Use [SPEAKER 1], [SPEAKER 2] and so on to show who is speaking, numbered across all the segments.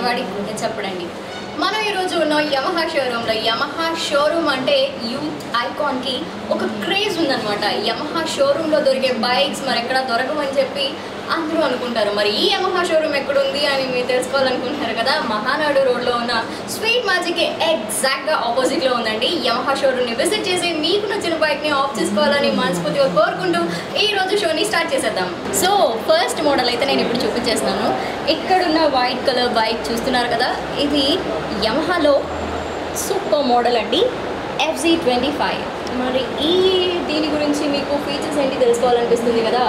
[SPEAKER 1] చెప్పేవాడి చెప్పడండి మనం ఈరోజు ఉన్న యమహా షోరూంలో యమహా షోరూమ్ అంటే యూత్ ఐకాన్కి ఒక క్రేజ్ ఉందన్నమాట యమహా షోరూంలో దొరికే బైక్స్ మరి ఎక్కడ దొరకమని చెప్పి అందరూ అనుకుంటారు మరి ఈ యమహా షోరూమ్ ఎక్కడుంది అని మీరు తెలుసుకోవాలనుకుంటున్నారు కదా మహానాడు రోడ్లో ఉన్న స్వీట్ మ్యాజిక్ ఎగ్జాక్ట్గా ఆపోజిట్లో ఉందండి యమహా షోరూమ్ని విజిట్ చేసి మీకు నచ్చిన బైక్ని ఆఫ్ చేసుకోవాలని మనస్ఫూర్తిగా కోరుకుంటూ ఈ రోజు షోని స్టార్ట్ చేసేద్దాం సో ఫస్ట్ మోడల్ అయితే నేను ఇప్పుడు చూపించేస్తున్నాను ఇక్కడున్న వైట్ కలర్ బైక్ చూస్తున్నారు కదా ఇది యమహాలో సూపర్ మోడల్ అండి ఎఫ్జీ ట్వంటీ ఫైవ్ మరి ఈ దీని గురించి మీకు ఫీచర్స్ ఏంటి తెలుసుకోవాలనిపిస్తుంది కదా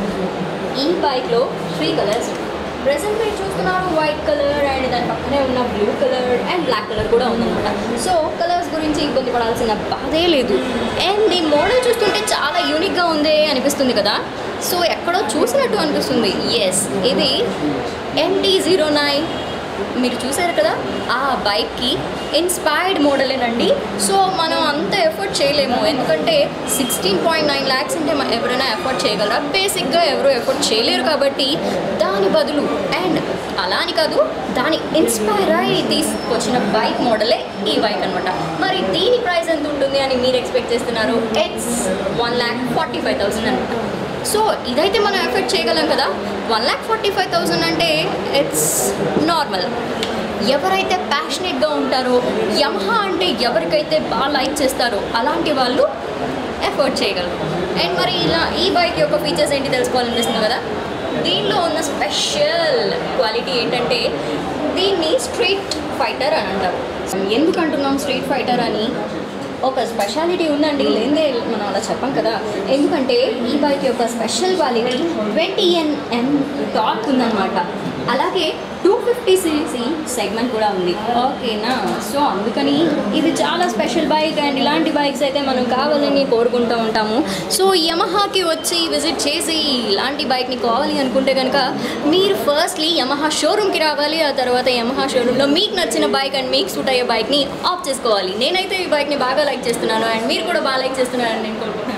[SPEAKER 1] ఈ బైక్లో త్రీ కలర్స్ ప్రెసెంట్ మీరు చూస్తున్నారు వైట్ కలర్ అండ్ దాని పక్కనే ఉన్న blue colour and black colour కూడా ఉందన్నమాట సో కలర్స్ గురించి ఇబ్బంది పడాల్సిన బాధే లేదు అండ్ ఈ మోడల్ చూస్తుంటే చాలా యూనిక్గా ఉంది అనిపిస్తుంది కదా సో ఎక్కడో చూసినట్టు అనిపిస్తుంది ఎస్ ఇది ఎంటీ జీరో నైన్ మీరు చూసారు కదా ఆ బైక్కి ఇన్స్పైర్డ్ మోడలేనండి సో మనం అంత ఎఫర్ట్ చేయలేము ఎందుకంటే సిక్స్టీన్ పాయింట్ నైన్ ల్యాక్స్ అంటే మ- ఎవరైనా ఎఫర్ట్ చేయగలరా బేసిక్గా ఎవరు ఎఫర్ట్ చేయలేరు కాబట్టి దాని బదులు అండ్ అలా అని కాదు దాని ఇన్స్పైర్ అయి తీసుకొచ్చిన బైక్ మోడలే ఈ బైక్ అనమాట మరి దీని ప్రైస్ ఎంత ఉంటుంది అని మీరు ఎక్స్పెక్ట్ చేస్తున్నారు it's one lakh forty five thousand అనమాట సో ఇదైతే మనం ఎఫెక్ట్ చేయగలం కదా one lakh forty five thousand అంటే ఇట్స్ నార్మల్ ఎవరైతే ప్యాషనెట్గా ఉంటారో యమహా అంటే ఎవరికైతే బాగా లైక్ చేస్తారో అలాంటి వాళ్ళు ఎఫర్ట్ చేయగలరు అండ్ మరి ఇలా ఈ బైక్ యొక్క ఫీచర్స్ ఏంటి తెలుసుకోవాలనిపిస్తుంది కదా దీనిలో ఉన్న స్పెషల్ క్వాలిటీ ఏంటంటే దీన్ని స్ట్రీట్ ఫైటర్ అని అంటారు ఎందుకు అంటున్నాం స్ట్రీట్ ఫైటర్ అని ఒక స్పెషాలిటీ ఉందండి లేదే మనం అలా చెప్పం కదా ఎందుకంటే ఈ బైక్ యొక్క special quality twenty NM top ఉందన్నమాట అలాగే టూ ఫిఫ్టీ సిసి సెగ్మెంట్ కూడా ఉంది ఓకేనా సో అందుకని ఇది చాలా స్పెషల్ బైక్ అండ్ ఇలాంటి బైక్స్ అయితే మనం కావాలని కోరుకుంటూ ఉంటాము సో యమహాకి వచ్చి విజిట్ చేసి ఇలాంటి బైక్ని కావాలి అనుకుంటే కనుక మీరు ఫస్ట్లీ యమహా షోరూమ్కి రావాలి ఆ తర్వాత యమహా షోరూంలో మీకు నచ్చిన బైక్ అండ్ మీకు సూట్ అయ్యే బైక్ని ఆఫ్ చేసుకోవాలి నేనైతే ఈ బైక్ని బాగా లైక్ చేస్తున్నాను అండ్ మీరు కూడా బాగా లైక్ చేస్తున్నారని నేను కోరుకుంటున్నాను